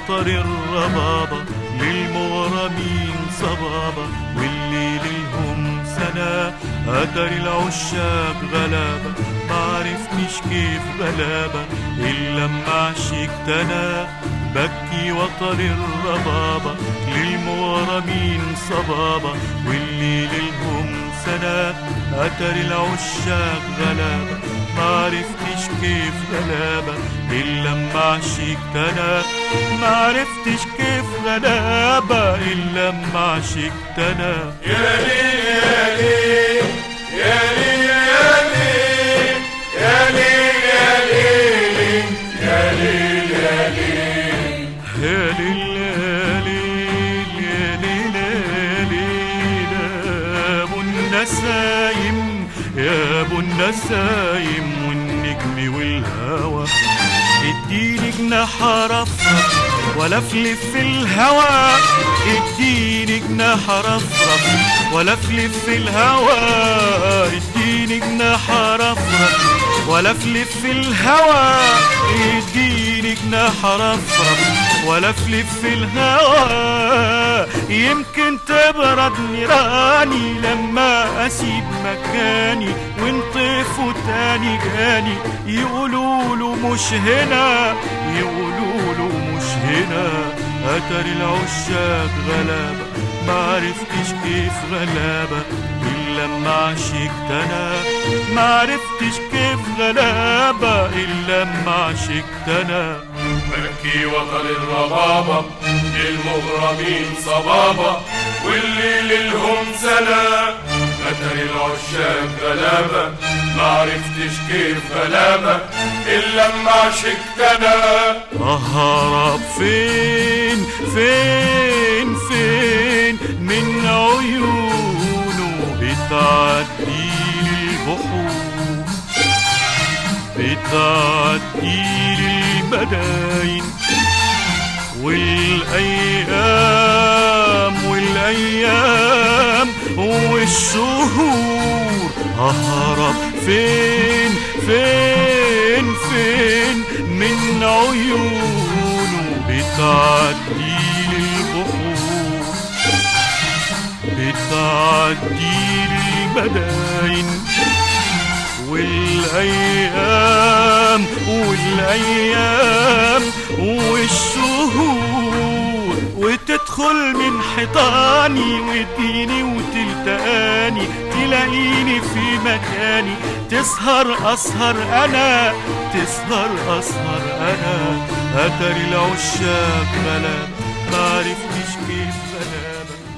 وطر الربابة للمغرمين صبابة واللي لهم سنة أتر العشاق غلابة معرفتش كيف غلابة إلا لما عشقت أنا بكي وطر الربابة للمغرمين صبابة واللي لهم سنة أتر العشاق غلابة معرفتش كيف غلابة إلا لما عشقت أنا معرفتش كيف غلابة إلا لما عشقت أنا يا ليل يا ليل يا ليل يا ليل يا ليل يا ليل يا ليل يا ليل يا ليل يا ليل يا ابو النسايم يا ابو النسايم والنجم والهوى اديني جناح رفرف ولا فلف في الهوى اديني جناح رفرف ولا فلف في الهوى اديني جناح رفرف ولا فلف في الهوى اديني جناح رفرف ولا فلف في الهوى يمكن تبرد نيراني لما اسيب مكاني وانطفوا تاني جاني يقولوا له مش هنا يقولوا له مش هنا اتر العشاق غلابة معرفتش كيف غلابة إلا لما عشقت أنا معرفتش كيف غلابة إلا لما عشقت أنا بكي وطر الربابة للمغرمين صبابة واللي للهم سنة أتر العشاق غلابة معرفتش كيف غلابة إلا لما عشقت أنا أهرب فين فين فين من عيونه بتعدي البحور بتعدي المداين والأيام والأيام والشهور أهرب فين فين فين من عيونه بتعدي البحور بتعدي المداين والأيام والأيام والشهور وتدخل من حيطاني وتديني وتلتقاني تلاقيني في مكاني تسهر أسهر أنا تسهر أسهر أنا أتري العشاق غلاب معرفتش كيف غلاب